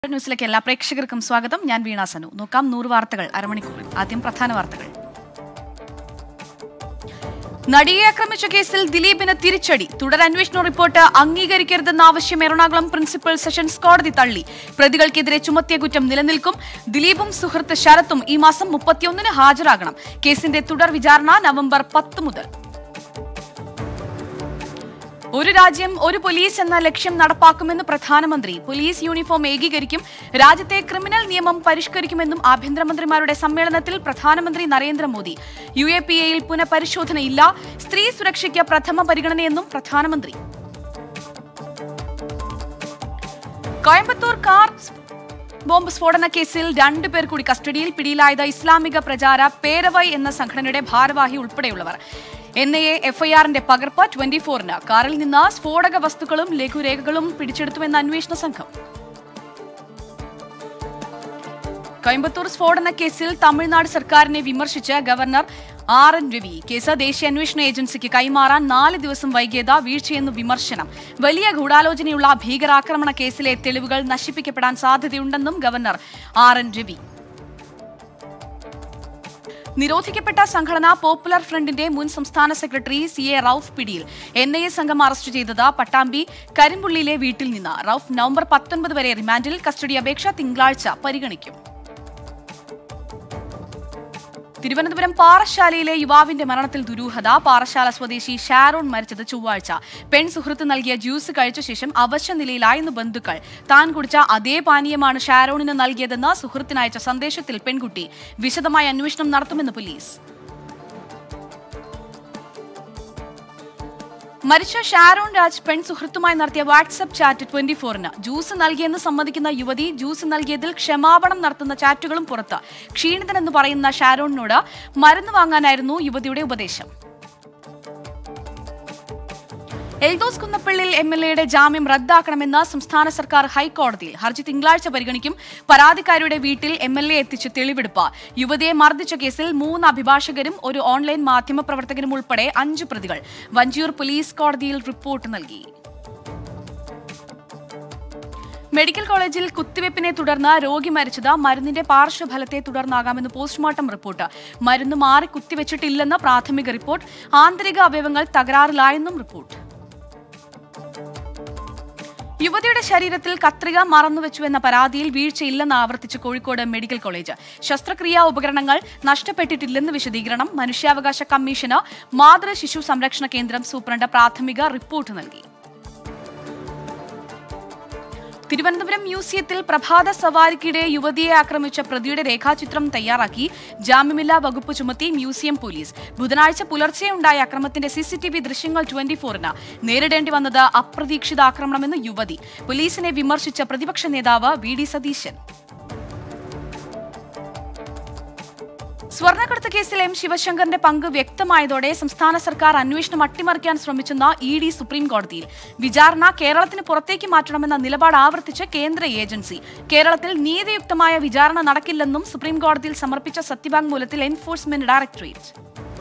ന്യൂസിലേക്ക് എല്ലാ പ്രേക്ഷകർക്കും സ്വാഗതം ഞാൻ വീണ സനു നോക്കാം നൂറ് വാർത്തകൾ അരമണിക്കൂറിൽ ആദ്യം പ്രധാന വാർത്തകൾ നടിയെ ആക്രമിച്ച കേസിൽ ദിലീപിന് തിരിച്ചടി തുടരന്വേഷണ റിപ്പോർട്ട് അംഗീകരിക്കരുതെന്ന ആവശ്യം എറണാകുളം പ്രിൻസിപ്പൽ സെഷൻസ് കോടതി തള്ളി പ്രതികൾക്കെതിരെ ചുമത്തിയ കുറ്റം നിലനിൽക്കും ദിലീപും സുഹൃത്ത് ശരത്തും ഈ മാസം മുപ്പത്തിയൊന്നിന് ഹാജരാകണം കേസിന്റെ തുടർ വിചാരണ നവംബർ പത്ത് മുതൽ ഒരു രാജ്യം ഒരു പോലീസ് എന്ന ലക്ഷ്യം നടപ്പാക്കുമെന്ന് പ്രധാനമന്ത്രി പോലീസ് യൂണിഫോം ഏകീകരിക്കും രാജ്യത്തെ ക്രിമിനൽ നിയമം പരിഷ്കരിക്കുമെന്നും ആഭ്യന്തരമന്ത്രിമാരുടെ സമ്മേളനത്തിൽ പ്രധാനമന്ത്രി നരേന്ദ്രമോദി യു എ പി എയിൽ പുനഃപരിശോധനയില്ല സ്ത്രീ സുരക്ഷയ്ക്ക് പ്രഥമ പരിഗണനയെന്നും പ്രധാനമന്ത്രി കോയമ്പത്തൂർ കാർ ബോംബ് സ്ഫോടന കേസിൽ രണ്ടുപേർ കൂടി കസ്റ്റഡിയിൽ പിടിയിലായത് ഇസ്ലാമിക പ്രചാര പേരവൈ എന്ന സംഘടനയുടെ ഭാരവാഹി ഉൾപ്പെടെയുള്ളവർ എൻ ഐ എ എഫ്ഐആറിന്റെ പകർപ്പ് ട്വന്റി ഫോറിന് കാറിൽ നിന്ന് സ്ഫോടക വസ്തുക്കളും ലഘുരേഖകളും പിടിച്ചെടുത്തുവെന്ന അന്വേഷണ സംഘം കോയമ്പത്തൂർ സ്ഫോടന കേസിൽ തമിഴ്നാട് സർക്കാരിനെ വിമർശിച്ച് governor R N Ravi case ദേശീയ അന്വേഷണ ഏജൻസിക്ക് കൈമാറാൻ നാല് ദിവസം വൈകിയത് വീഴ്ചയെന്ന് വിമർശനം വലിയ ഗൂഢാലോചനയുള്ള ഭീകരാക്രമണ കേസിലെ തെളിവുകൾ നശിപ്പിക്കപ്പെടാൻ സാധ്യതയുണ്ടെന്നും ഗവർണർ ആർ എൻ രവി നിരോധിക്കപ്പെട്ട സംഘടന പോപ്പുലർ ഫ്രണ്ടിന്റെ മുൻ സംസ്ഥാന സെക്രട്ടറി സി എ റൌഫ് പിടിയിൽ എൻ ഐ എ സംഘം അറസ്റ്റ് ചെയ്തത് പട്ടാമ്പി കരിമ്പുള്ളിയിലെ വീട്ടിൽ നിന്ന് റൌഫ് നവംബർ പത്തൊൻപത് വരെ റിമാൻഡിൽ കസ്റ്റഡി അപേക്ഷ തിങ്കളാഴ്ച പരിഗണിക്കും തിരുവനന്തപുരം പാറശാലയിലെ യുവാവിന്റെ മരണത്തിൽ ദുരൂഹത പാറശാല സ്വദേശി ഷാരോൺ മരിച്ചത് ചൊവ്വാഴ്ച പെൺ സുഹൃത്ത് നൽകിയ ജ്യൂസ് കഴിച്ച ശേഷം അവശ നിലയിലായെന്ന് ബന്ധുക്കൾ താൻ കുടിച്ച അതേ പാനീയമാണ് ഷാരോണിന് നൽകിയതെന്ന് സുഹൃത്തിനയച്ച സന്ദേശത്തിൽ പെൺകുട്ടി വിശദമായ അന്വേഷണം നടത്തുമെന്ന് പോലീസ് മരിച്ച ഷാരോൺ രാജ് പെൺ സുഹൃത്തുമായി നടത്തിയ വാട്സ്ആപ്പ് ചാറ്റ് ട്വന്റി ഫോറിന് ജ്യൂസ് നൽകിയെന്ന് സമ്മതിക്കുന്ന യുവതി ജ്യൂസ് നൽകിയതിൽ ക്ഷമാപണം നടത്തുന്ന ചാറ്റുകളും പുറത്ത് ക്ഷീണിതനെന്ന് പറയുന്ന ഷാരോണിനോട് മരുന്ന് വാങ്ങാനായിരുന്നു യുവതിയുടെ ഉപദേശം എൽദോസ് കുന്നപ്പള്ളിൽ എം എൽ എയുടെ ജാമ്യം റദ്ദാക്കണമെന്ന് സംസ്ഥാന സർക്കാർ ഹൈക്കോടതിയിൽ ഹർജി തിങ്കളാഴ്ച പരിഗണിക്കും പരാതിക്കാരിയുടെ വീട്ടിൽ എം എൽ എ എത്തിച്ച് തെളിവെടുപ്പ് യുവതിയെ മർദ്ദിച്ച കേസിൽ മൂന്ന് അഭിഭാഷകരും ഒരു ഓൺലൈൻ മാധ്യമപ്രവർത്തകനും ഉൾപ്പെടെ അഞ്ച് പ്രതികൾ വഞ്ചിയൂർ പോലീസ് കോടതിയിൽ റിപ്പോർട്ട് നൽകി മെഡിക്കൽ കോളേജിൽ കുത്തിവയ്പ്പിനെ തുടർന്ന് രോഗി മരിച്ചത് മരുന്നിന്റെ പാർശ്വഫലത്തെ തുടർന്നാകാമെന്ന് പോസ്റ്റ്മോർട്ടം റിപ്പോർട്ട് മരുന്ന് മാറി കുത്തിവെച്ചിട്ടില്ലെന്ന് പ്രാഥമിക റിപ്പോർട്ട് ആന്തരിക അവയവങ്ങൾ തകരാറിലായെന്നും റിപ്പോർട്ട് യുവതിയുടെ ശരീരത്തിൽ കത്രിക മറന്നുവെച്ചുവെന്ന പരാതിയിൽ വീഴ്ചയില്ലെന്ന് ആവർത്തിച്ച് കോഴിക്കോട് മെഡിക്കൽ കോളേജ് ശസ്ത്രക്രിയാ ഉപകരണങ്ങൾ നഷ്ടപ്പെട്ടിട്ടില്ലെന്ന് വിശദീകരണം മനുഷ്യാവകാശ കമ്മീഷന് മാതൃ ശിശു സംരക്ഷണ കേന്ദ്രം സൂപ്രണ്ട് പ്രാഥമിക റിപ്പോർട്ട് നൽകി തിരുവനന്തപുരം മ്യൂസിയത്തിൽ പ്രഭാത സവാരിക്കിടെ യുവതിയെ ആക്രമിച്ച പ്രതിയുടെ രേഖാചിത്രം തയ്യാറാക്കി ജാമ്യമില്ലാ വകുപ്പ് ചുമത്തി മ്യൂസിയം പോലീസ് ബുധനാഴ്ച പുലർച്ചെയുണ്ടായ അക്രമത്തിന്റെ സിസിടിവി ദൃശ്യങ്ങൾ ട്വന്റി ഫോറിന് നേരിടേണ്ടി വന്നത് അപ്രതീക്ഷിത ആക്രമണമെന്ന് യുവതി പോലീസിനെ വിമർശിച്ച പ്രതിപക്ഷ നേതാവ് വി ഡി സതീശൻ സ്വർണ്ണക്കടത്ത് കേസിൽ എം ശിവശങ്കറിന്റെ പങ്ക് വ്യക്തമായതോടെ സംസ്ഥാന സർക്കാർ അന്വേഷണം അട്ടിമറിക്കാൻ ശ്രമിച്ചെന്ന ഇ ഡി സുപ്രീം കോടതിയിൽ വിചാരണ കേരളത്തിന് പുറത്തേക്ക് മാറ്റണമെന്ന നിലപാട് ആവർത്തിച്ച് കേന്ദ്ര ഏജൻസി കേരളത്തിൽ നീതിയുക്തമായ വിചാരണ നടക്കില്ലെന്നും സുപ്രീം കോടതിയിൽ സമർപ്പിച്ച സത്യവാങ്മൂലത്തിൽ എൻഫോഴ്സ്മെന്റ് ഡയറക്ടറേറ്റ്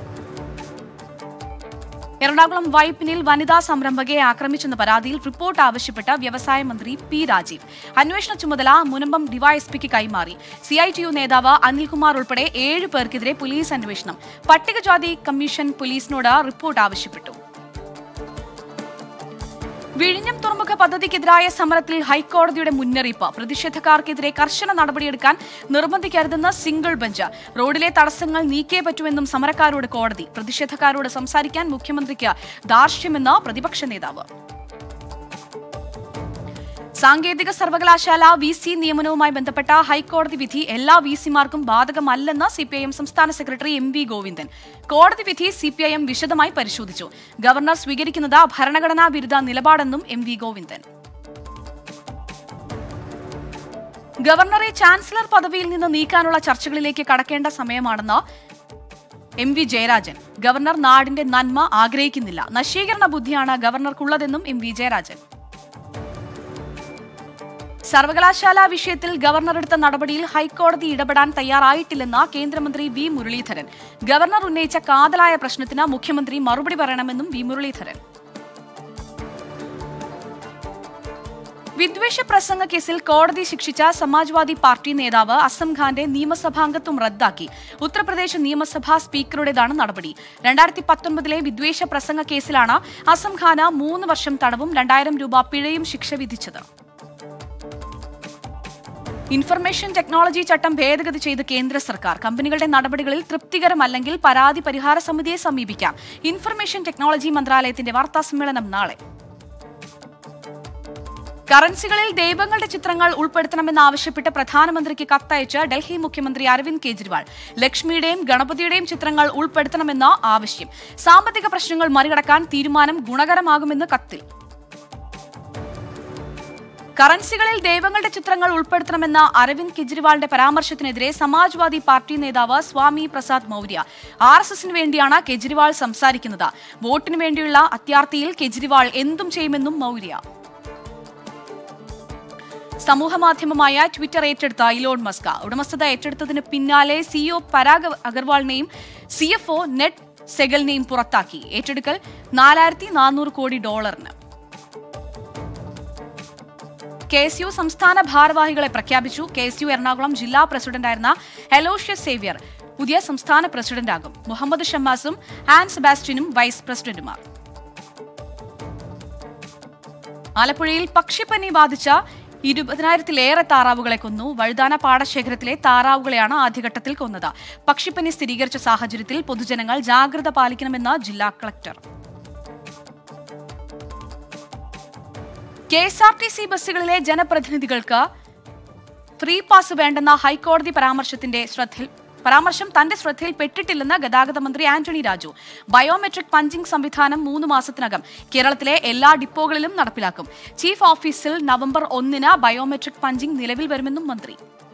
എറണാകുളം വൈപ്പിനിൽ വനിതാ സംരംഭകയെ ആക്രമിച്ചെന്ന പരാതിയിൽ റിപ്പോർട്ട് ആവശ്യപ്പെട്ട വ്യവസായ മന്ത്രി പി രാജീവ് അന്വേഷണ ചുമതല മുനമ്പം ഡിവൈഎസ്പിക്ക് കൈമാറി സിഐടിയു നേതാവ് അനിൽകുമാർ ഉൾപ്പെടെ ഏഴ് പേർക്കെതിരെ പോലീസ് അന്വേഷണം പട്ടികജാതി കമ്മീഷൻ പോലീസിനോട് റിപ്പോർട്ട് ആവശ്യപ്പെട്ടു വിഴിഞ്ഞം തുറമുഖ പദ്ധതിക്കെതിരായ സമരത്തിൽ ഹൈക്കോടതിയുടെ മുന്നറിയിപ്പ് പ്രതിഷേധക്കാർക്കെതിരെ കർശന നടപടിയെടുക്കാൻ നിർബന്ധിക്കരുതെന്ന് സിംഗിൾ ബെഞ്ച് റോഡിലെ തടസ്സങ്ങൾ നീക്കേ പറ്റുമെന്നും സമരക്കാരോട് കോടതി പ്രതിഷേധക്കാരോട് സംസാരിക്കാൻ മുഖ്യമന്ത്രിക്ക് ധാർഷ്ട്യമെന്ന് പ്രതിപക്ഷ നേതാവ് സാങ്കേതിക സർവകലാശാല വി സി നിയമനവുമായി ബന്ധപ്പെട്ട ഹൈക്കോടതി വിധി എല്ലാ വി സിമാർക്കും ബാധകമല്ലെന്ന് സിപിഐഎം സംസ്ഥാന സെക്രട്ടറി എം വി ഗോവിന്ദൻ കോടതി വിധി സിപിഐഎം വിശദമായി പരിശോധിച്ചു ഗവർണർ സ്വീകരിക്കുന്നത് ഭരണഘടനാ വിരുദ്ധ നിലപാടെന്നും എം വി ഗോവിന്ദൻ ഗവർണറെ ചാൻസലർ പദവിയിൽ നിന്ന് നീക്കാനുള്ള ചർച്ചകളിലേക്ക് കടക്കേണ്ട സമയമാണെന്ന് എം വി ജയരാജൻ ഗവർണർ നാടിന്റെ നന്മ ആഗ്രഹിക്കുന്നില്ല നശീകരണ ബുദ്ധിയാണ് ഗവർണർക്കുള്ളതെന്നും എം വി ജയരാജൻ സർവകലാശാല വിഷയത്തിൽ ഗവർണർ എടുത്ത നടപടിയിൽ ഹൈക്കോടതി ഇടപെടാൻ തയ്യാറായിട്ടില്ലെന്ന് കേന്ദ്രമന്ത്രി വി മുരളീധരൻ ഗവർണർ ഉന്നയിച്ച കാതലായ പ്രശ്നത്തിന് മുഖ്യമന്ത്രി മറുപടി പറയണമെന്നും വി മുരളീധരൻ വിദ്വേഷ പ്രസംഗ കേസിൽ കോടതി ശിക്ഷിച്ച സമാജ്വാദി പാർട്ടി നേതാവ് അസം ഖാന്റെ നിയമസഭാംഗത്വം റദ്ദാക്കി ഉത്തർപ്രദേശ് നിയമസഭാ സ്പീക്കറുടേതാണ് നടപടി രണ്ടായിരത്തി പത്തൊൻപതിലെ വിദ്വേഷ പ്രസംഗ കേസിലാണ് അസം ഖാന് മൂന്ന് വർഷം തടവും രണ്ടായിരം രൂപ പിഴയും ശിക്ഷ വിധിച്ചത് ഇൻഫർമേഷൻ ടെക്നോളജി ചട്ടം ഭേദഗതി ചെയ്ത് കേന്ദ്ര സർക്കാർ കമ്പനികളുടെ നടപടികളിൽ തൃപ്തികരമല്ലെങ്കിൽ പരാതി പരിഹാര സമിതിയെ സമീപിക്കാം ഇൻഫർമേഷൻ ടെക്നോളജി മന്ത്രാലയത്തിന്റെ വാർത്താ സമ്മേളനം നാളെ കറൻസികളിൽ ദൈവങ്ങളുടെ ചിത്രങ്ങൾ ഉൾപ്പെടുത്തണമെന്നാവശ്യപ്പെട്ട് പ്രധാനമന്ത്രിക്ക് കത്തയച്ച് ഡൽഹി മുഖ്യമന്ത്രി അരവിന്ദ് കെജ്രിവാൾ ലക്ഷ്മിയുടെയും ഗണപതിയുടെയും ചിത്രങ്ങൾ ഉൾപ്പെടുത്തണമെന്ന ആവശ്യം സാമ്പത്തിക പ്രശ്നങ്ങൾ മറികടക്കാൻ തീരുമാനം ഗുണകരമാകുമെന്ന് കത്തിൽ കറൻസികളിൽ ദൈവങ്ങളുടെ ചിത്രങ്ങൾ ഉൾപ്പെടുത്തണമെന്ന അരവിന്ദ് കെജ്രിവാളിന്റെ പരാമർശത്തിനെതിരെ സമാജ്വാദി പാർട്ടി നേതാവ് സ്വാമി പ്രസാദ് മൌര്യ ആർ എസ് എസിന് വേണ്ടിയാണ് കെജ്രിവാൾ സംസാരിക്കുന്നത് വോട്ടിനു വേണ്ടിയുള്ള അത്യാർത്ഥിയിൽ കെജ്രിവാൾ എന്തും ചെയ്യുമെന്നും മൌര്യ സമൂഹമാധ്യമമായ ട്വിറ്റർ ഏറ്റെടുത്ത ഇലോൺ മസ്ക ഉടമസ്ഥത ഏറ്റെടുത്തതിന് പിന്നാലെ സിഇഒ പരാഗ് അഗർവാളിനെയും സിഎഫ്ഒ നെറ്റ് സെഗലിനെയും പുറത്താക്കി ഏറ്റെടുക്കൽ നാലായിരത്തി നാനൂറ് കോടി ഡോളറിന് കെ എസ് യു സംസ്ഥാന ഭാരവാഹികളെ പ്രഖ്യാപിച്ചു കെ എസ് യു എറണാകുളം ജില്ലാ പ്രസിഡന്റായിരുന്ന എലോഷ്യസ് സേവ്യർ പുതിയ സംസ്ഥാന പ്രസിഡന്റാകും മുഹമ്മദ് ഷമ്മാസും ആൻ സെബാസ്റ്റ്യനും വൈസ് പ്രസിഡന്റുമാർ ആലപ്പുഴയിൽ പക്ഷിപ്പനി ബാധിച്ച ഇരുപതിനായിരത്തിലേറെ താറാവുകളെ കൊന്നു വഴുതാന പാടശേഖരത്തിലെ താറാവുകളെയാണ് ആദ്യഘട്ടത്തിൽ കൊന്നത് പക്ഷിപ്പനി സ്ഥിരീകരിച്ച സാഹചര്യത്തിൽ പൊതുജനങ്ങൾ ജാഗ്രത പാലിക്കണമെന്ന് ജില്ലാ collector K S R T C ബസ്സുകളിലെ ജനപ്രതിനിധികൾക്ക് ഫ്രീ പാസ് വേണ്ടെന്ന ഹൈക്കോടതി പരാമർശത്തിന്റെ ശ്രദ്ധയിൽ പരാമർശം തന്റെ ശ്രദ്ധയിൽപ്പെട്ടിട്ടില്ലെന്ന് ഗതാഗത മന്ത്രി ആന്റണി രാജു ബയോമെട്രിക് പഞ്ചിംഗ് സംവിധാനം മൂന്ന് മാസത്തിനകം കേരളത്തിലെ എല്ലാ ഡിപ്പോകളിലും നടപ്പിലാക്കും ചീഫ് ഓഫീസിൽ നവംബർ ഒന്നിന് ബയോമെട്രിക് പഞ്ചിംഗ് നിലവിൽ വരുമെന്നും മന്ത്രി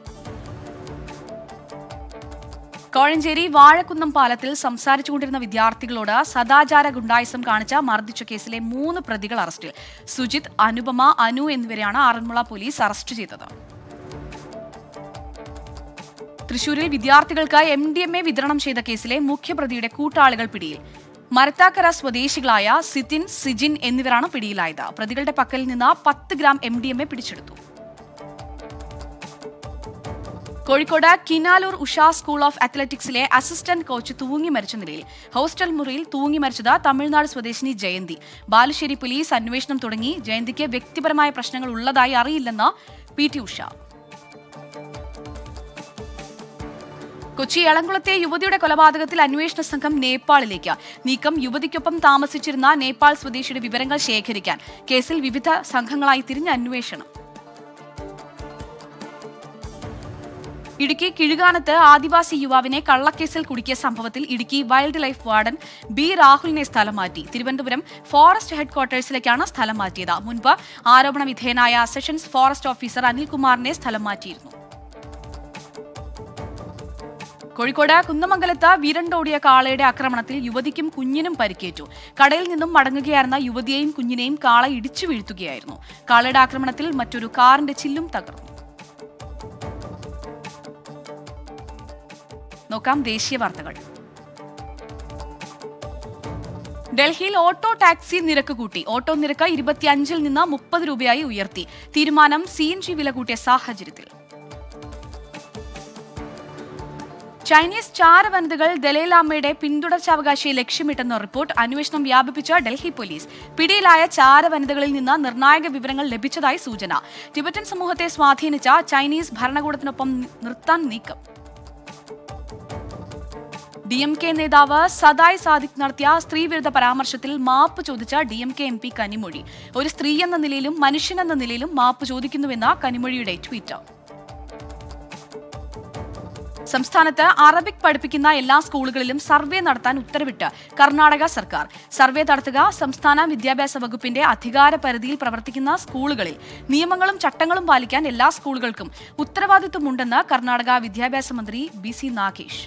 കോഴഞ്ചേരി വാഴക്കുന്നം പാലത്തിൽ സംസാരിച്ചുകൊണ്ടിരുന്ന വിദ്യാർത്ഥികളോട് സദാചാര ഗുണ്ടായിസം കാണിച്ച മർദ്ദിച്ച കേസിലെ മൂന്ന് പ്രതികൾ അറസ്റ്റിൽ സുജിത് അനുപമ അനു എന്നിവരെയാണ് ആറന്മുള പോലീസ് അറസ്റ്റ് ചെയ്തത് തൃശൂരിൽ വിദ്യാർത്ഥികൾക്ക് എം ഡി എം എ വിതരണം ചെയ്ത കേസിലെ മുഖ്യപ്രതിയുടെ കൂട്ടാളികൾ പിടിയിൽ മരത്താക്കര സ്വദേശികളായ സിതിൻ സിജിൻ എന്നിവരാണ് പിടിയിലായത് പ്രതികളുടെ പക്കൽ നിന്ന് പത്ത് gram M D M A പിടിച്ചെടുത്തു കോഴിക്കോട് കിനാലൂർ ഉഷ സ്കൂൾ ഓഫ് അത്ലറ്റിക്സിലെ അസിസ്റ്റന്റ് കോച്ച് തൂങ്ങി മരിച്ച നിലയിൽ ഹോസ്റ്റൽ മുറിയിൽ തൂങ്ങി മരിച്ചത് തമിഴ്നാട് സ്വദേശിനി ജയന്തി ബാലുശ്ശേരി പോലീസ് അന്വേഷണം തുടങ്ങി ജയന്തിക്ക് വ്യക്തിപരമായ പ്രശ്നങ്ങൾ ഉള്ളതായി അറിയില്ലെന്ന് പി ടി ഉഷ കൊച്ചി എളംകുളത്തെ യുവതിയുടെ കൊലപാതകത്തിൽ അന്വേഷണ സംഘം നേപ്പാളിലേക്ക് നീക്കം യുവതിക്കൊപ്പം താമസിച്ചിരുന്ന നേപ്പാൾ സ്വദേശിയുടെ വിവരങ്ങൾ ശേഖരിക്കാൻ കേസിൽ വിവിധ സംഘങ്ങളായി തിരിഞ്ഞ അന്വേഷണം ഇടുക്കി കിഴുകാനത്ത് ആദിവാസി യുവാവിനെ കള്ളക്കേസിൽ കുടുക്കിയ സംഭവത്തിൽ Idukki wild life warden B രാഹുലിനെ സ്ഥലം മാറ്റി തിരുവനന്തപുരം ഫോറസ്റ്റ് ഹെഡ്ക്വാർട്ടേഴ്സിലേക്കാണ് സ്ഥലം മാറ്റിയത് മുൻപ് ആരോപണ വിധേയനായ സെഷൻസ് ഫോറസ്റ്റ് ഓഫീസർ അനിൽകുമാറിനെ സ്ഥലം മാറ്റിയിരുന്നു കോഴിക്കോട് കുന്നമംഗലത്ത് വീരണ്ടോടിയ കാളയുടെ ആക്രമണത്തിൽ യുവതിക്കും കുഞ്ഞിനും പരിക്കേറ്റു കടയിൽ നിന്നും മടങ്ങുകയായിരുന്ന യുവതിയെയും കുഞ്ഞിനെയും കാള ഇടിച്ചു വീഴ്ത്തുകയായിരുന്നു കാളയുടെ ആക്രമണത്തിൽ മറ്റൊരു കാറിന്റെ ചില്ലും തകർന്നു നോക്കാം ദേശീയ വാർത്തകൾ ഡൽഹിയിൽ ഓട്ടോ ടാക്സി നിരക്ക് കൂട്ടി ഓട്ടോ നിരക്ക് ഇരുപത്തിയഞ്ചിൽ നിന്ന് മുപ്പത് രൂപയായി ഉയർത്തി തീരുമാനം സി എൻ ജി വില കൂട്ടിയ സാഹചര്യത്തിൽ ചൈനീസ് ചാരവനിതകൾ ദലൈലാമയുടെ പിന്തുടർച്ചാവകാശിയെ ലക്ഷ്യമിട്ടെന്ന റിപ്പോർട്ട് അന്വേഷണം വ്യാപിപ്പിച്ച ഡൽഹി പോലീസ് പിടിയിലായ ചാരവനിതകളിൽ നിന്ന് നിർണായക വിവരങ്ങൾ ലഭിച്ചതായി സൂചന ടിബറ്റൻ സമൂഹത്തെ സ്വാധീനിച്ച ചൈനീസ് ഭരണകൂടത്തിനൊപ്പം നിർത്താൻ നീക്കം ഡി എം കെ നേതാവ് സദായ് സാദിഖ് നടത്തിയ സ്ത്രീവിരുദ്ധ പരാമർശത്തിൽ മാപ്പ് ചോദിച്ച D M K M P Kanimozhi ഒരു സ്ത്രീ എന്ന നിലയിലും മനുഷ്യനെന്ന നിലയിലും മാപ്പ് ചോദിക്കുന്നുവെന്ന കനിമൊഴിയുടെ ട്വീറ്റ് സംസ്ഥാനത്ത് അറബിക് പഠിപ്പിക്കുന്ന എല്ലാ സ്കൂളുകളിലും സർവേ നടത്താൻ ഉത്തരവിട്ട് കർണാടക സർക്കാർ സർവേ നടത്തുക സംസ്ഥാന വിദ്യാഭ്യാസ വകുപ്പിന്റെ അധികാര പരിധിയിൽ പ്രവർത്തിക്കുന്ന സ്കൂളുകളിൽ നിയമങ്ങളും ചട്ടങ്ങളും പാലിക്കാൻ എല്ലാ സ്കൂളുകൾക്കും ഉത്തരവാദിത്വമുണ്ടെന്ന് കർണാടക വിദ്യാഭ്യാസ മന്ത്രി ബി സി നാഗേഷ്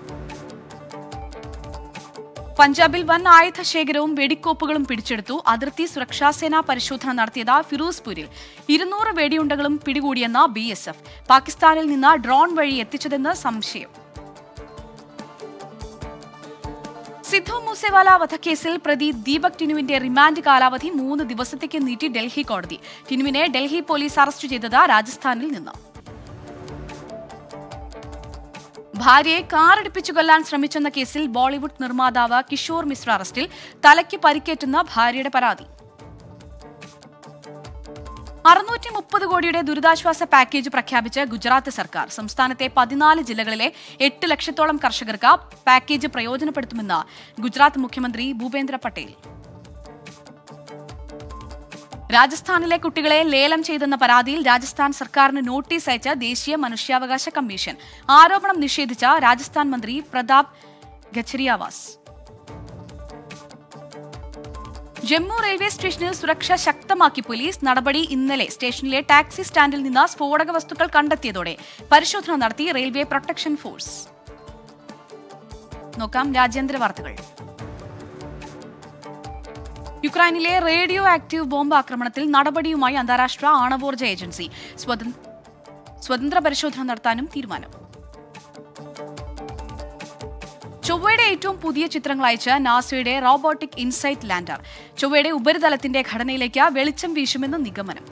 പഞ്ചാബിൽ വൻ ആയുധ ശേഖരവും വെടിക്കോപ്പുകളും പിടിച്ചെടുത്തു അതിർത്തി സുരക്ഷാസേന പരിശോധന നടത്തിയത് ഫിറോസ്പൂരിൽ ഇരുന്നൂറ് വെടിയുണ്ടകളും പിടികൂടിയെന്ന ബി എസ് എഫ് പാകിസ്ഥാനിൽ നിന്ന് ഡ്രോൺ വഴി എത്തിച്ചതെന്ന് സംശയം സിദ്ധു മൂസേവാല വധക്കേസിൽ പ്രതി ദീപക് ടിനുവിന്റെ റിമാൻഡ് കാലാവധി മൂന്ന് ദിവസത്തേക്ക് നീട്ടി ഡൽഹി കോടതി ടിനുവിനെ ഡൽഹി പോലീസ് അറസ്റ്റ് ചെയ്തത് രാജസ്ഥാനിൽ നിന്ന് ഭാര്യയെ കാറിടിപ്പിച്ചു കൊല്ലാൻ ശ്രമിച്ചെന്ന കേസിൽ ബോളിവുഡ് നിർമ്മാതാവ് കിഷോർ മിശ്ര അറസ്റ്റിൽ തലയ്ക്ക് പരിക്കേറ്റുന്ന ഭാര്യയുടെ പരാതി അറുന്നൂറ്റി മുപ്പത് കോടിയുടെ ദുരിതാശ്വാസ പാക്കേജ് പ്രഖ്യാപിച്ച് ഗുജറാത്ത് സർക്കാർ സംസ്ഥാനത്തെ പതിനാല് ജില്ലകളിലെ എട്ട് ലക്ഷത്തോളം കർഷകർക്ക് പാക്കേജ് പ്രയോജനപ്പെടുത്തുമെന്ന് ഗുജറാത്ത് മുഖ്യമന്ത്രി ഭൂപേന്ദ്ര പട്ടേൽ രാജസ്ഥാനിലെ കുട്ടികളെ ലേലം ചെയ്തെന്ന പരാതിയിൽ രാജസ്ഥാൻ സർക്കാരിന് നോട്ടീസ് അയച്ച ദേശീയ മനുഷ്യാവകാശ കമ്മീഷൻ ആരോപണം നിഷേധിച്ച രാജസ്ഥാൻ മന്ത്രി പ്രതാപ് ഗച്ചരിയാവാസ് ജമ്മു റെയിൽവേ സ്റ്റേഷനിൽ സുരക്ഷ ശക്തമാക്കി പോലീസ് നടപടി ഇന്നലെ സ്റ്റേഷനിലെ ടാക്സി സ്റ്റാൻഡിൽ നിന്ന് സ്ഫോടക വസ്തുക്കൾ കണ്ടെത്തിയതോടെ പരിശോധന നടത്തി റെയിൽവേ പ്രൊട്ടക്ഷൻ ഫോഴ്സ് നോക്കാം രാജ്യാന്തര വാർത്തകൾ യുക്രൈനിലെ റേഡിയോ ആക്റ്റീവ് ബോംബ് ആക്രമണത്തിൽ നടപടിയുമായി അന്താരാഷ്ട്ര ആണവോർജ ഏജൻസി സ്വതന്ത്ര സ്വതന്ത്ര പരിശോധന നടത്താനും തീരുമാനം ചൊവ്വയുടെ ഏറ്റവും പുതിയ ചിത്രങ്ങൾ അയച്ച നാസയുടെ റോബോട്ടിക് ഇൻസൈറ്റ് ലാൻഡർ ചൊവ്വയുടെ ഉപരിതലത്തിന്റെ ഘടനയിലേക്ക് വെളിച്ചം വീശുമെന്ന് നിഗമനം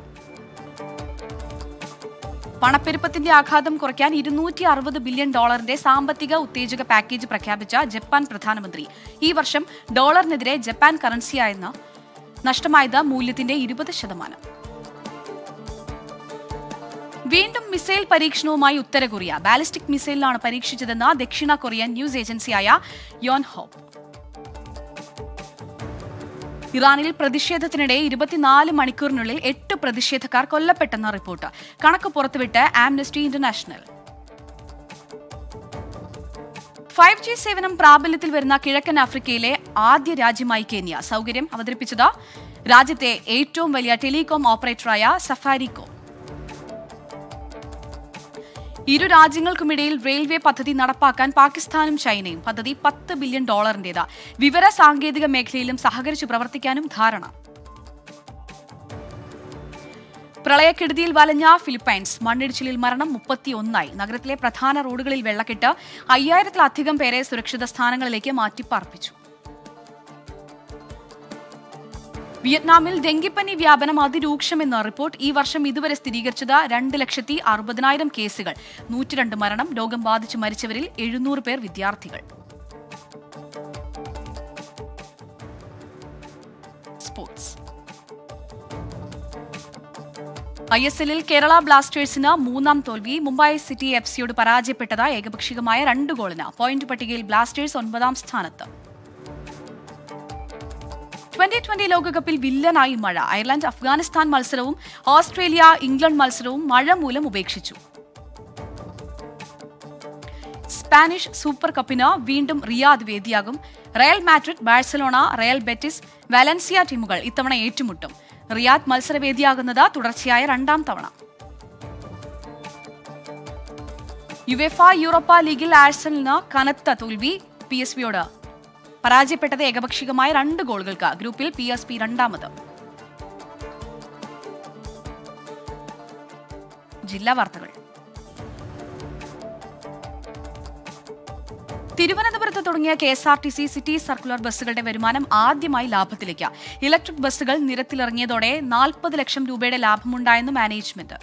പണപ്പെരുപ്പത്തിന്റെ ആഘാതം കുറയ്ക്കാൻ ഇരുന്നൂറ്റി അറുപത് ബില്യൺ ഡോളറിന്റെ സാമ്പത്തിക ഉത്തേജക പാക്കേജ് പ്രഖ്യാപിച്ച ജപ്പാൻ പ്രധാനമന്ത്രി ഈ വർഷം ഡോളറിനെതിരെ ജപ്പാൻ കറൻസിയായെന്ന നഷ്ടമായത് മൂല്യത്തിന്റെ ഇരുപത് ശതമാനം വീണ്ടും മിസൈൽ പരീക്ഷണവുമായി ഉത്തര കൊറിയ ബാലിസ്റ്റിക് മിസൈലിലാണ് പരീക്ഷിച്ചതെന്ന് ദക്ഷിണ കൊറിയൻ ന്യൂസ് ഏജൻസിയായ യോൻഹോപ്പ് ഇറാനിൽ പ്രതിഷേധത്തിനിടെ ഇരുപത്തിനാല് മണിക്കൂറിനുള്ളിൽ എട്ട് പ്രതിഷേധക്കാർ കൊല്ലപ്പെട്ടെന്ന റിപ്പോർട്ട് കണക്ക് പുറത്തുവിട്ട് ആംനസ്റ്റി ഇന്റർനാഷണൽ ഫൈവ് ജി സേവനം പ്രാബല്യത്തിൽ വരുന്ന കിഴക്കൻ ആഫ്രിക്കയിലെ ആദ്യ രാജ്യമായി കെന്യ സൗകര്യം അവതരിപ്പിച്ചത് രാജ്യത്തെ ഏറ്റവും വലിയ ടെലികോം ഓപ്പറേറ്ററായ സഫാരികോം ഇരു രാജ്യങ്ങൾക്കുമിടയിൽ റെയിൽവേ പദ്ധതി നടപ്പാക്കാൻ പാകിസ്ഥാനും ചൈനയും പദ്ധതി പത്ത് ബില്യൺ ഡോളറിന്റേത് വിവര സാങ്കേതിക മേഖലയിലും സഹകരിച്ചു പ്രവർത്തിക്കാനും ധാരണ പ്രളയക്കെടുതിയിൽ വലഞ്ഞ ഫിലിപ്പൈൻസ് മണ്ണിടിച്ചിലിൽ മരണം മുപ്പത്തിയൊന്നായി നഗരത്തിലെ പ്രധാന റോഡുകളിൽ വെള്ളക്കെട്ട് അയ്യായിരത്തിലധികം പേരെ സുരക്ഷിത സ്ഥാനങ്ങളിലേക്ക് മാറ്റിപ്പാർപ്പിച്ചു വിയറ്റ്നാമിൽ ഡെങ്കിപ്പനി വ്യാപനം അതിരൂക്ഷമെന്ന റിപ്പോർട്ട് ഈ വർഷം ഇതുവരെ സ്ഥിരീകരിച്ചത് രണ്ട് ലക്ഷത്തി അറുപതിനായിരം കേസുകൾ നൂറ്റിരണ്ട് മരണം രോഗം ബാധിച്ച് മരിച്ചവരിൽ എഴുന്നൂറ് പേർ വിദ്യാർത്ഥികൾ സ്പോർട്സ് ഐ എസ് എല്ലിൽ കേരള ബ്ലാസ്റ്റേഴ്സിന് മൂന്നാം തോൽവി മുംബൈ സിറ്റി എഫ് സിയോട് പരാജയപ്പെട്ടത് ഏകപക്ഷീയമായ രണ്ട് ഗോളിന് പോയിന്റ് പട്ടികയിൽ ബ്ലാസ്റ്റേഴ്സ് ഒൻപതാം സ്ഥാനത്ത് ട്വന്റി ട്വന്റി ലോകകപ്പിൽ വില്ലനായി മഴ അയർലൻഡ് അഫ്ഗാനിസ്ഥാൻ മത്സരവും ഓസ്ട്രേലിയ ഇംഗ്ലണ്ട് മത്സരവും മഴ മൂലം ഉപേക്ഷിച്ചു സ്പാനിഷ് സൂപ്പർ കപ്പിന് വീണ്ടും റിയാദ് വേദിയാകും Real Madrid Barcelona Real Betis Valencia ടീമുകൾ ഇത്തവണ ഏറ്റുമുട്ടും റിയാദ് മത്സരവേദിയാകുന്നത് തുടർച്ചയായ രണ്ടാം തവണ യുവേഫ യൂറോപ്പ ലീഗിൽ ആഴ്സണലിന് കനത്ത തോൽവി പി എസ് വിയോട് പരാജയപ്പെട്ടത് ഏകപക്ഷീയമായ രണ്ട് ഗോളുകൾക്ക് ഗ്രൂപ്പിൽ പി എസ് പി രണ്ടാമത് ജില്ലാ വാർത്തകൾ തിരുവനന്തപുരത്ത് തുടങ്ങിയ K S R T C city circular ബസ്സുകളുടെ വരുമാനം ആദ്യമായി ലാഭത്തിലേക്ക് ഇലക്ട്രിക് ബസ്സുകൾ നിരത്തിലിറങ്ങിയതോടെ നാൽപ്പത് ലക്ഷം രൂപയുടെ ലാഭമുണ്ടായെന്ന് മാനേജ്മെന്റ്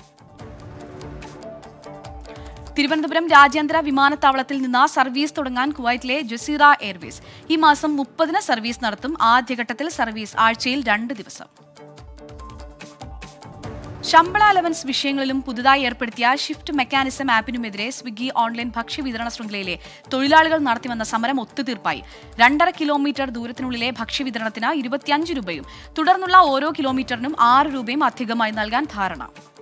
തിരുവനന്തപുരം രാജ്യാന്തര വിമാനത്താവളത്തിൽ നിന്ന് സർവീസ് തുടങ്ങാൻ കുവൈറ്റിലെ ജസീറ എയർവേസ് ഈ മാസം മുപ്പതിന് സർവീസ് നടത്തും ആദ്യഘട്ടത്തിൽ സർവീസ് ആഴ്ചയിൽ രണ്ട് ദിവസം ശമ്പള അലവൻസ് വിഷയങ്ങളിലും പുതുതായി ഏർപ്പെടുത്തിയ ഷിഫ്റ്റ് മെക്കാനിസം ആപ്പിനുമെതിരെ സ്വിഗ്ഗി ഓൺലൈൻ ഭക്ഷ്യ വിതരണ ശൃംഖലയിലെ തൊഴിലാളികൾ നടത്തിവന്ന സമരം ഒത്തുതീർപ്പായി രണ്ടര കിലോമീറ്റർ ദൂരത്തിനുള്ളിലെ ഭക്ഷ്യവിതരണത്തിന് ഇരുപത്തിയഞ്ച് രൂപയും തുടർന്നുള്ള ഓരോ കിലോമീറ്ററിനും ആറ് രൂപയും അധികമായി നൽകാൻ ധാരണ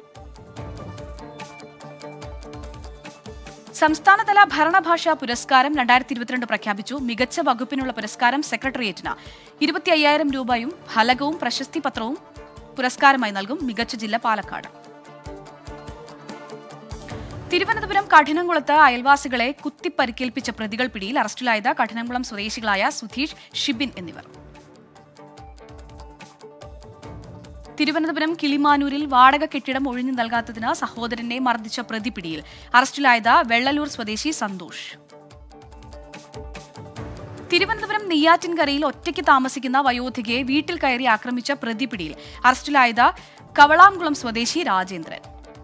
സംസ്ഥാനതല ഭരണഭാഷാ പുരസ്കാരം രണ്ടായിരത്തി ഇരുപത്തിരണ്ട് പ്രഖ്യാപിച്ചു മികച്ച വകുപ്പിനുള്ള പുരസ്കാരം സെക്രട്ടേറിയറ്റിന് ഇരുപത്തി അയ്യായിരം രൂപയും ഫലകവും പ്രശസ്തി പത്രവും പുരസ്കാരമായി നൽകും മികച്ച ജില്ല പാലക്കാട് തിരുവനന്തപുരം കഠിനംകുളത്ത് അയൽവാസികളെ കുത്തിപ്പരിക്കേൽപ്പിച്ച പ്രതികൾ പിടിയിൽ അറസ്റ്റിലായത് കഠിനംകുളം സ്വദേശികളായ സുധീഷ് ഷിബിൻ എന്നിവർ തിരുവനന്തപുരം കിളിമാനൂരിൽ വാടക കെട്ടിടം ഒഴിഞ്ഞു നൽകാത്തതിന് സഹോദരനെ മർദ്ദിച്ച പ്രതി പിടിയിൽ അറസ്റ്റിലായത് വെള്ളലൂർ സ്വദേശി സന്തോഷ് തിരുവനന്തപുരം നെയ്യാറ്റിൻകരയിൽ ഒറ്റയ്ക്ക് താമസിക്കുന്ന വയോധികയെ വീട്ടിൽ കയറി ആക്രമിച്ച പ്രതി പിടിയിൽ അറസ്റ്റിലായത് കവളാംകുളം സ്വദേശി രാജേന്ദ്രൻ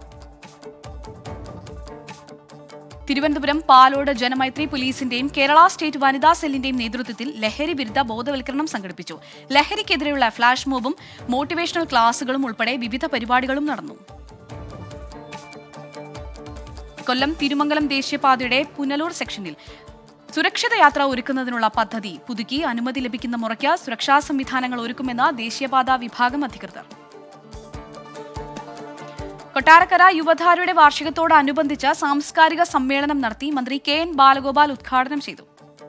തിരുവനന്തപുരം പാലോട് ജനമൈത്രി പോലീസിന്റെയും കേരള സ്റ്റേറ്റ് വനിതാ സെല്ലിന്റെയും നേതൃത്വത്തിൽ ലഹരി വിരുദ്ധ ബോധവൽക്കരണം സംഘടിപ്പിച്ചു ലഹരിക്കെതിരെയുള്ള ഫ്ലാഷ് മോബും മോട്ടിവേഷണൽ ക്ലാസുകളും ഉൾപ്പെടെ വിവിധ പരിപാടികളും നടന്നു കൊല്ലം തിരുമംഗലം ദേശീയപാതയുടെ പുനലൂർ സെക്ഷനിൽ സുരക്ഷിത യാത്ര ഒരുക്കുന്നതിനുള്ള പദ്ധതി പുതുക്കി അനുമതി ലഭിക്കുന്ന മുറയ്ക്ക് സുരക്ഷാ സംവിധാനങ്ങൾ ഒരുക്കുമെന്ന് ദേശീയപാത വിഭാഗം അധികൃതർ കൊട്ടാരക്കര യുവധാരയുടെ വാർഷികത്തോടനുബന്ധിച്ച് സാംസ്കാരിക സമ്മേളനം നടത്തി മന്ത്രി കെ എൻ ബാലഗോപാൽ ഉദ്ഘാടനം ചെയ്തു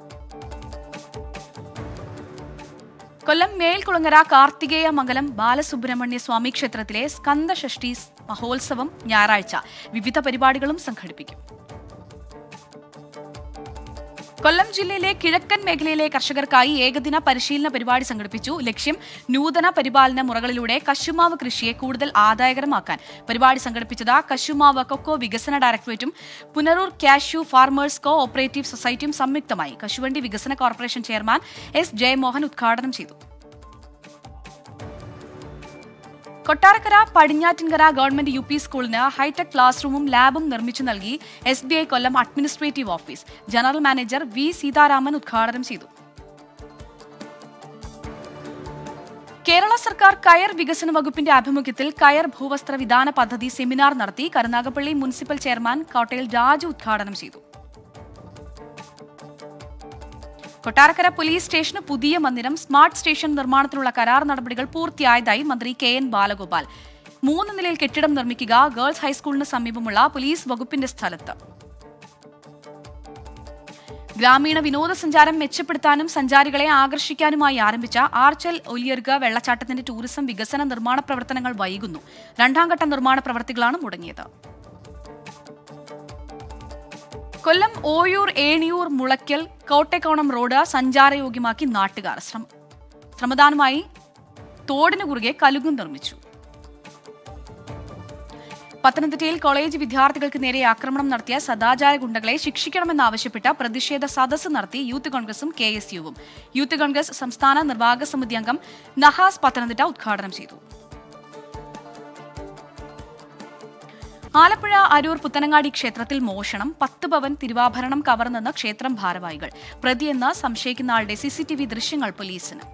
കൊല്ലം മേൽക്കുളങ്ങര കാർത്തികേയ മംഗലം ബാലസുബ്രഹ്മണ്യ സ്വാമി ക്ഷേത്രത്തിലെ സ്കന്ദഷഷ്ടി മഹോത്സവം ഞായറാഴ്ച വിവിധ പരിപാടികളും സംഘടിപ്പിക്കും കൊല്ലം ജില്ലയിലെ കിഴക്കൻ മേഖലയിലെ കർഷകർക്കായി ഏകദിന പരിശീലന പരിപാടി സംഘടിപ്പിച്ചു ലക്ഷ്യം നൂതന പരിപാലന മുറകളിലൂടെ കശുമാവ് കൃഷിയെ കൂടുതൽ ആദായകരമാക്കാൻ പരിപാടി സംഘടിപ്പിച്ചത് കശുമാവ് കൊക്കോ വികസന ഡയറക്ടറേറ്റും Punaroor cashew farmers co operative സൊസൈറ്റിയും സംയുക്തമായി കശുവണ്ടി വികസന കോർപ്പറേഷൻ ചെയർമാൻ എസ് ജയമോഹൻ ഉദ്ഘാടനം ചെയ്തു Kottarakkara Padinjattinkara government U P സ്കൂളിന് ഹൈടെക് ക്ലാസ് റൂമും ലാബും നിർമ്മിച്ചു നൽകി S B I Kollam administrative office general manager V Seetharaman ഉദ്ഘാടനം ചെയ്തു കേരള സർക്കാർ കയർ വികസന വകുപ്പിന്റെ ആഭിമുഖ്യത്തിൽ കയർ ഭൂവസ്ത്ര വിധാന പദ്ധതി സെമിനാർ നടത്തി കരുനാഗപ്പള്ളി മുനിസിപ്പൽ ചെയർമാൻ കോട്ടയിൽ രാജു ഉദ്ഘാടനം ചെയ്തു കൊട്ടാരക്കര പോലീസ് സ്റ്റേഷന് പുതിയ മന്ദിരം സ്മാർട്ട് സ്റ്റേഷൻ നിർമ്മാണത്തിനുള്ള കരാർ നടപടികൾ പൂർത്തിയായതായി മന്ത്രി കെ എൻ ബാലഗോപാൽ മൂന്ന് നിലയിൽ കെട്ടിടം നിർമ്മിക്കുക ഗേൾസ് ഹൈസ്കൂളിന് സമീപമുള്ള പോലീസ് വകുപ്പിന്റെ സ്ഥലത്ത് ഗ്രാമീണ വിനോദസഞ്ചാരം മെച്ചപ്പെടുത്താനും സഞ്ചാരികളെ ആകർഷിക്കാനുമായി ആരംഭിച്ച ആർച്ചൽ ഒലിയർഗ വെള്ളച്ചാട്ടത്തിന്റെ ടൂറിസം വികസന നിർമ്മാണ പ്രവർത്തനങ്ങൾ വൈകുന്നു രണ്ടാം ഘട്ട നിർമ്മാണ പ്രവർത്തികളാണ് മുടങ്ങിയത് കൊല്ലം ഓയൂർ ഏണിയൂർ മുളയ്ക്കൽ കോട്ടേക്കോണം റോഡ് സഞ്ചാരയോഗ്യമാക്കി നാട്ടുകാർ ശ്രമ ശ്രമദാനമായി തോടിന് കുറുകെ കലുകും നിർമ്മിച്ചു പത്തനംതിട്ടയിൽ കോളേജ് വിദ്യാർത്ഥികൾക്ക് നേരെ ആക്രമണം നടത്തിയ സദാചാര ഗുണ്ടകളെ ശിക്ഷിക്കണമെന്നാവശ്യപ്പെട്ട പ്രതിഷേധ സദസ്സ് നടത്തി യൂത്ത് കോൺഗ്രസും കെ എസ് യുവും യൂത്ത് കോൺഗ്രസ് സംസ്ഥാന നിർവാഹക സമിതി അംഗം നഹാസ് പത്തനംതിട്ട ഉദ്ഘാടനം ചെയ്തു ആലപ്പുഴ അരൂർ പുത്തനങ്ങാടി ക്ഷേത്രത്തിൽ മോഷണം പത്ത് പവൻ തിരുവാഭരണം കവർന്നെന്ന് ക്ഷേത്രം ഭാരവാഹികൾ പ്രതിയെന്ന് സംശയിക്കുന്ന ആളുടെ സിസിടിവി ദൃശ്യങ്ങൾ പോലീസിന്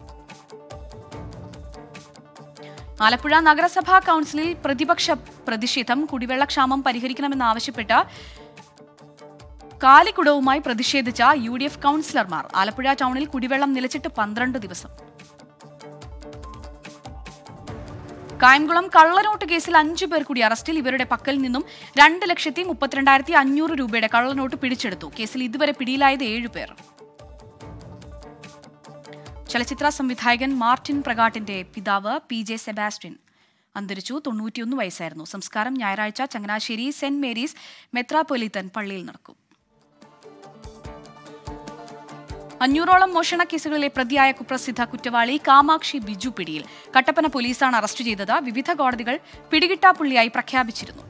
ആലപ്പുഴ നഗരസഭാ കൌൺസിലിൽ പ്രതിപക്ഷ പ്രതിഷേധം കുടിവെള്ളക്ഷാമം പരിഹരിക്കണമെന്നാവശ്യപ്പെട്ട് കാലിക്കുടവുമായി പ്രതിഷേധിച്ച യു ഡി എഫ് കൌൺസിലർമാർ ആലപ്പുഴ ടൗണിൽ കുടിവെള്ളം നിലച്ചിട്ട് പന്ത്രണ്ട് ദിവസം കായംകുളം കള്ളനോട്ട് കേസിൽ അഞ്ചു പേർ കൂടി അറസ്റ്റിൽ ഇവരുടെ പക്കൽ നിന്നും രണ്ട് ലക്ഷത്തി മുപ്പത്തിരണ്ടായിരത്തി അഞ്ഞൂറ് രൂപയുടെ കള്ളനോട്ട് പിടിച്ചെടുത്തു കേസിൽ ഇതുവരെ പിടിയിലായത് ഏഴുപേർ ചലച്ചിത്ര സംവിധായകൻ മാർട്ടിൻ പ്രകാട്ടിന്റെ പിതാവ് പി ജെ സെബാസ്റ്റ്യൻ അന്തരിച്ചു തൊണ്ണൂറ്റിയൊന്ന് വയസ്സായിരുന്നു സംസ്കാരം ഞായറാഴ്ച ചങ്ങനാശ്ശേരി സെന്റ് മേരീസ് മെത്രാപ്പൊലിത്തൻ പള്ളിയിൽ നടക്കും അഞ്ഞൂറോളം മോഷണ കേസുകളിലെ പ്രതിയായ കുപ്രസിദ്ധ കുറ്റവാളി കാമാക്ഷി ബിജു പിടിയിൽ കട്ടപ്പന പോലീസാണ് അറസ്റ്റ് ചെയ്തത് വിവിധ കോടതികൾ പിടികിട്ടാപ്പുള്ളിയായി പ്രഖ്യാപിച്ചിരുന്നു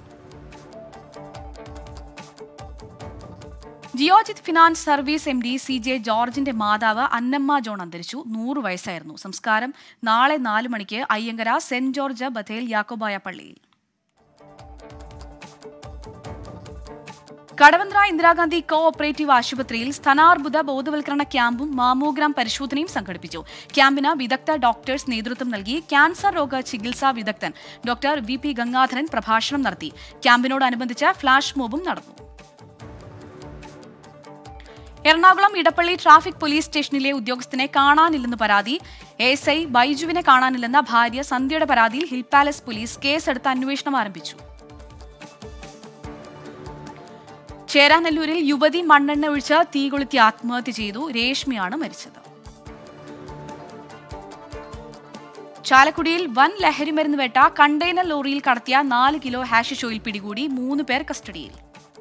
Geojit finance service M D C J ജോർജിന്റെ മാതാവ് അന്നമ്മ ജോൺ അന്തരിച്ചു നൂറ് വയസ്സായിരുന്നു സംസ്കാരം നാളെ നാല് മണിക്ക് Ayyankara Saint George Bethel Yakobaya പള്ളിയിൽ കടവന്ത്ര ഇന്ദിരാഗാന്ധി കോ ഓപ്പറേറ്റീവ് ആശുപത്രിയിൽ സ്ഥാനാർബുദ ബോധവൽക്കരണ ക്യാമ്പും മാമോഗ്രാം പരിശോധനയും സംഘടിപ്പിച്ചു ക്യാമ്പിന് വിദഗ്ധ ഡോക്ടേഴ്സ് നേതൃത്വം നൽകി ക്യാൻസർ രോഗ ചികിത്സാ വിദഗ്ധൻ ഡോക്ടർ വി പി ഗംഗാധരൻ പ്രഭാഷണം നടത്തി ക്യാമ്പിനോടനുബന്ധിച്ച് ഫ്ളാഷ് മോബും നടന്നു എറണാകുളം ഇടപ്പള്ളി ട്രാഫിക് പോലീസ് സ്റ്റേഷനിലെ ഉദ്യോഗസ്ഥനെ കാണാനില്ലെന്ന് പരാതി എസ് ഐ ബൈജുവിനെ കാണാനില്ലെന്ന ഭാര്യ സന്ധ്യയുടെ പരാതിയിൽ ഹിൽ പാലസ് പോലീസ് കേസെടുത്ത് അന്വേഷണം ആരംഭിച്ചു ചേരാനെല്ലൂരിൽ യുവതി മണ്ണെണ്ണ ഒഴിച്ച് തീ കൊളുത്തി ആത്മഹത്യ ചെയ്തു രേഷ്മയാണ് മരിച്ചത് ചാലക്കുടിയിൽ വൻ ലഹരിമരുന്ന് വേട്ട കണ്ടെയ്നർ ലോറിയിൽ കടത്തിയ നാല് കിലോ ഹാഷിഷ് ഓയിൽ പിടികൂടി മൂന്ന് പേർ കസ്റ്റഡിയിൽ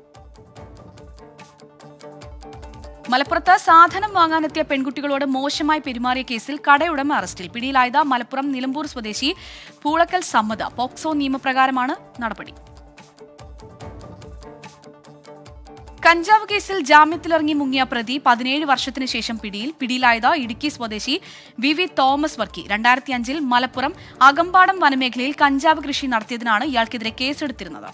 മലപ്പുറത്ത് സാധനം വാങ്ങാനെത്തിയ പെൺകുട്ടികളോട് മോശമായി പെരുമാറിയ കേസിൽ കടയുടമ അറസ്റ്റിൽ പിടിയിലായത് മലപ്പുറം നിലമ്പൂർ സ്വദേശി പൂളക്കൽ സമ്മത പോക്സോ നിയമപ്രകാരമാണ് നടപടി കഞ്ചാവ് കേസിൽ ജാമ്യത്തിലിറങ്ങി മുങ്ങിയ പ്രതി പതിനേഴ് വർഷത്തിന് ശേഷം പിടിയിൽ പിടിയിലായത് ഇടുക്കി സ്വദേശി വി വി തോമസ് വർക്കി രണ്ടായിരത്തി അഞ്ചിൽ മലപ്പുറം അകമ്പാടം വനമേഖലയിൽ കഞ്ചാവ് കൃഷി നടത്തിയതിനാണ് ഇയാൾക്കെതിരെ കേസെടുത്തിരുന്നത്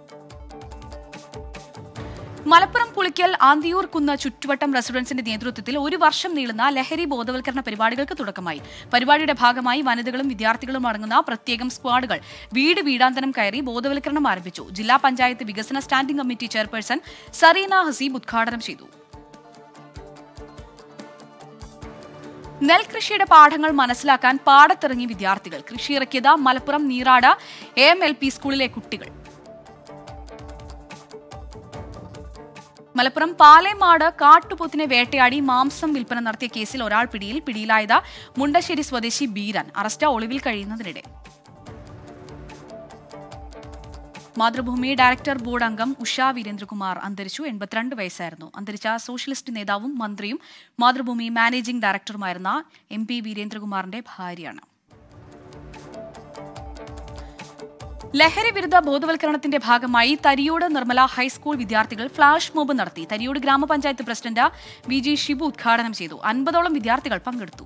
മലപ്പുറം പുളിക്കൽ ആന്തിയൂർ കുന്ന് ചുറ്റുവട്ടം റെസിഡൻസിന്റെ നേതൃത്വത്തിൽ ഒരു വർഷം നീളുന്ന ലഹരി ബോധവൽക്കരണ പരിപാടികൾക്ക് തുടക്കമായി പരിപാടിയുടെ ഭാഗമായി വനിതകളും വിദ്യാർത്ഥികളും അടങ്ങുന്ന പ്രത്യേകം സ്ക്വാഡുകൾ വീട് വീടാന്തരം കയറി ബോധവൽക്കരണം ആരംഭിച്ചു ജില്ലാ പഞ്ചായത്ത് വികസന standing committee chairperson Sareena Haseeb ഉദ്ഘാടനം ചെയ്തു നെൽകൃഷിയുടെ പാഠങ്ങൾ മനസ്സിലാക്കാൻ പാടത്തിറങ്ങി വിദ്യാർത്ഥികൾ കൃഷിയിറക്കിയത് Malappuram Neerad A M L P സ്കൂളിലെ കുട്ടികൾ മലപ്പുറം പാലേമാട് കാട്ടുപോത്തിനെ വേട്ടയാടി മാംസം വിൽപ്പന നടത്തിയ കേസിൽ ഒരാൾ പിടിയിൽ പിടിയിലായത് മുണ്ടശ്ശേരി സ്വദേശി ബീരൻ അറസ്റ്റ് ഒളിവിൽ കഴിയുന്നതിനിടെ മാതൃഭൂമി ഡയറക്ടർ ബോർഡ് അംഗം ഉഷ വീരേന്ദ്രകുമാർ അന്തരിച്ചു എൺപത്തിരണ്ട് വയസ്സായിരുന്നു അന്തരിച്ച സോഷ്യലിസ്റ്റ് നേതാവും മന്ത്രിയും മാതൃഭൂമി മാനേജിംഗ് ഡയറക്ടറുമായിരുന്ന എം പി വീരേന്ദ്രകുമാറിന്റെ ഭാര്യയാണ് ലഹരി വിരുദ്ധ ബോധവൽക്കരണത്തിന്റെ ഭാഗമായി തരിയോട് നിർമ്മല ഹൈസ്കൂൾ വിദ്യാർത്ഥികൾ ഫ്ളാഷ് മോബ് നടത്തി തരിയോട് ഗ്രാമപഞ്ചായത്ത് പ്രസിഡന്റ് വി ജി ഷിബു ഉദ്ഘാടനം ചെയ്തു അൻപതോളം വിദ്യാർത്ഥികൾ പങ്കെടുത്തു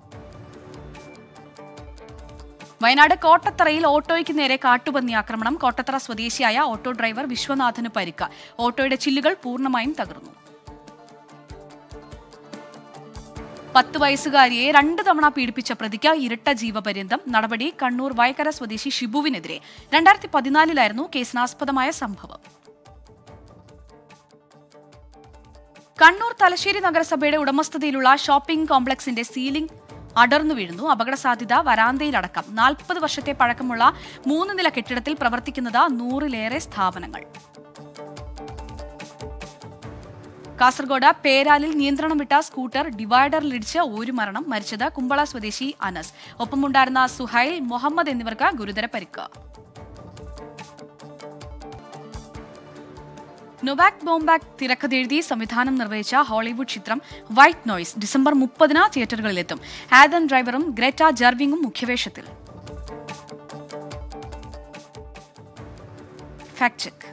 വയനാട് കോട്ടത്തറയിൽ ഓട്ടോയ്ക്ക് നേരെ കാട്ടുപന്നി ആക്രമണം കോട്ടത്തറ സ്വദേശിയായ ഓട്ടോ ഡ്രൈവർ വിശ്വനാഥന് പരിക്ക് ഓട്ടോയുടെ ചില്ലുകൾ പൂർണ്ണമായും തകർന്നു പത്ത് വയസ്സുകാരിയെ രണ്ട് തവണ പീഡിപ്പിച്ച പ്രതിക്ക് ഇരട്ട ജീവപര്യന്തം നടപടി കണ്ണൂർ വയക്കര സ്വദേശി ഷിബുവിനെതിരെ രണ്ടായിരത്തി പതിനാലിലായിരുന്നു കേസിനാസ്പദമായ സംഭവം കണ്ണൂർ തലശ്ശേരി നഗരസഭയുടെ ഉടമസ്ഥതയിലുള്ള ഷോപ്പിംഗ് കോംപ്ലക്സിന്റെ സീലിംഗ് അടർന്നു വീഴുന്നു അപകട സാധ്യത വരാന്തയിലടക്കം നാൽപ്പത് വർഷത്തെ പഴക്കമുള്ള മൂന്ന് നില കെട്ടിടത്തിൽ പ്രവർത്തിക്കുന്നത് നൂറിലേറെ സ്ഥാപനങ്ങൾ കാസർഗോഡ് പേരാലിൽ നിയന്ത്രണം വിട്ട സ്കൂട്ടർ ഡിവൈഡറിലിടിച്ച് ഒരു മരണം മരിച്ചത് കുമ്പള സ്വദേശി അനസ് ഒപ്പമുണ്ടായിരുന്ന സുഹൈൽ മുഹമ്മദ് എന്നിവർക്ക് ഗുരുതര പരിക്ക് നൊവാക് ബോംബാക് തിരക്കഥെഴുതി സംവിധാനം നിർവഹിച്ച ഹോളിവുഡ് ചിത്രം വൈറ്റ് നോയ്സ് ഡിസംബർ മുപ്പതിന് തിയേറ്ററുകളിലെത്തും ആദൻ ഡ്രൈവറും ഗ്രേറ്റ ജർവിംഗും മുഖ്യവേഷത്തിൽ ഫാക്ട് ചെക്ക്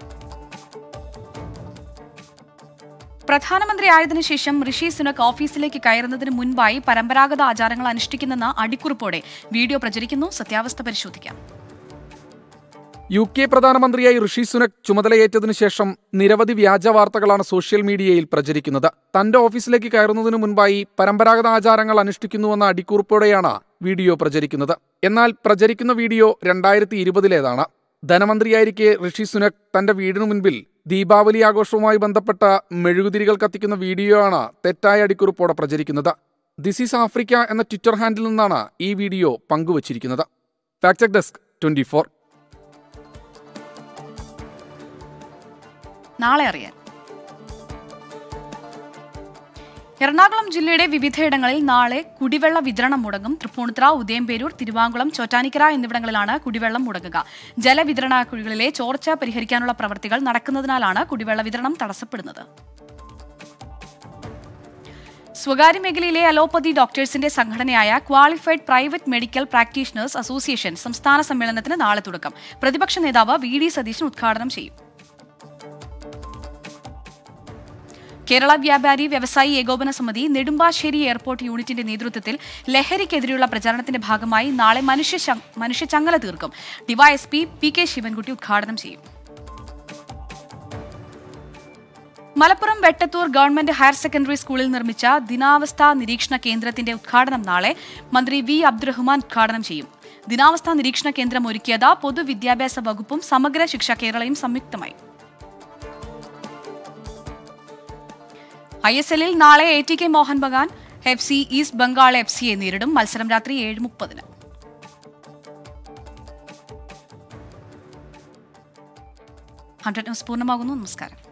പ്രധാനമന്ത്രി ആയതിനു ശേഷം ഋഷി സുനക് ഓഫീസിലേക്ക് കയറുന്നതിന് മുൻപായി പരമ്പരാഗത ആചാരങ്ങൾ അനുഷ്ഠിക്കുന്നെന്ന അടിക്കുറിപ്പോടെ വീഡിയോ പ്രചരിക്കുന്നു സത്യാവസ്ഥ പരിശോധിക്കാം യു കെ പ്രധാനമന്ത്രിയായി ഋഷി സുനക് ചുമതലയേറ്റതിനു ശേഷം നിരവധി വ്യാജ വാർത്തകളാണ് സോഷ്യൽ മീഡിയയിൽ പ്രചരിക്കുന്നത് തന്റെ ഓഫീസിലേക്ക് കയറുന്നതിനു മുൻപായി പരമ്പരാഗത ആചാരങ്ങൾ അനുഷ്ഠിക്കുന്നുവെന്ന അടിക്കുറിപ്പോടെയാണ് വീഡിയോ പ്രചരിക്കുന്നത് എന്നാൽ പ്രചരിക്കുന്ന വീഡിയോ രണ്ടായിരത്തി ഇരുപതിലേതാണ് ധനമന്ത്രിയായിരിക്കെ ഋഷി സുനക് തന്റെ വീടിനു മുൻപിൽ ദീപാവലി ആഘോഷവുമായി ബന്ധപ്പെട്ട മെഴുകുതിരികൾ കത്തിക്കുന്ന വീഡിയോ ആണ് തെറ്റായ അടിക്കുറിപ്പോടെ പ്രചരിക്കുന്നത് ദിസ് ഈസ് ആഫ്രിക്ക എന്ന ട്വിറ്റർ ഹാൻഡിൽ നിന്നാണ് ഈ വീഡിയോ പങ്കുവച്ചിരിക്കുന്നത് fact check desk twenty four നാളെ അറിയാൻ എറണാകുളം ജില്ലയുടെ വിവിധയിടങ്ങളിൽ നാളെ കുടിവെള്ള വിതരണം മുടങ്ങും തൃപ്പൂണിത്തുറ ഉദയംപേരൂർ തിരുവാങ്കുളം ചോറ്റാനിക്കര എന്നിവിടങ്ങളിലാണ് കുടിവെള്ളം മുടങ്ങുക ജലവിതരണ കുഴികളിലെ ചോർച്ച പരിഹരിക്കാനുള്ള പ്രവൃത്തികൾ നടക്കുന്നതിനാലാണ് കുടിവെള്ള വിതരണം തടസ്സപ്പെടുന്നത് സ്വകാര്യ മേഖലയിലെ അലോപ്പതി ഡോക്ടേഴ്സിന്റെ സംഘടനയായ qualified private medical practitioners association സംസ്ഥാന സമ്മേളനത്തിന് നാളെ തുടക്കം പ്രതിപക്ഷ നേതാവ് വി ഡി സതീശൻ ഉദ്ഘാടനം ചെയ്യും കേരള വ്യാപാരി വ്യവസായി ഏകോപന സമിതി നെടുമ്പാശ്ശേരി എയർപോർട്ട് യൂണിറ്റിന്റെ നേതൃത്വത്തിൽ ലഹരിക്കെതിരെയുള്ള പ്രചാരണത്തിന്റെ ഭാഗമായി നാളെ മനുഷ്യ ശ- മനുഷ്യചങ്ങല തീർക്കും ഡിവൈഎസ്പി പി കെ ശിവൻകുട്ടി ഉദ്ഘാടനം ചെയ്യും Malappuram Vettathur government higher secondary സ്കൂളിൽ നിർമ്മിച്ച ദിനാവസ്ഥ നിരീക്ഷണ കേന്ദ്രത്തിന്റെ ഉദ്ഘാടനം നാളെ മന്ത്രി വി അബ്ദുറഹ്മാൻ ഉദ്ഘാടനം ചെയ്യും ദിനാവസ്ഥ നിരീക്ഷണ കേന്ദ്രം ഒരുക്കിയത് പൊതുവിദ്യാഭ്യാസ വകുപ്പും സമഗ്ര ശിക്ഷ കേരളയും സംയുക്തമായി ഐ എസ് എല്ലിൽ നാളെ A T K Mohun Bagan F C East Bengal F സിയെ നേരിടും മത്സരം രാത്രി ഏഴ് മുപ്പതിന് ഹൺഡ്രഡ് ന്യൂസ് പൂർണ്ണമാകുന്നു നമസ്കാരം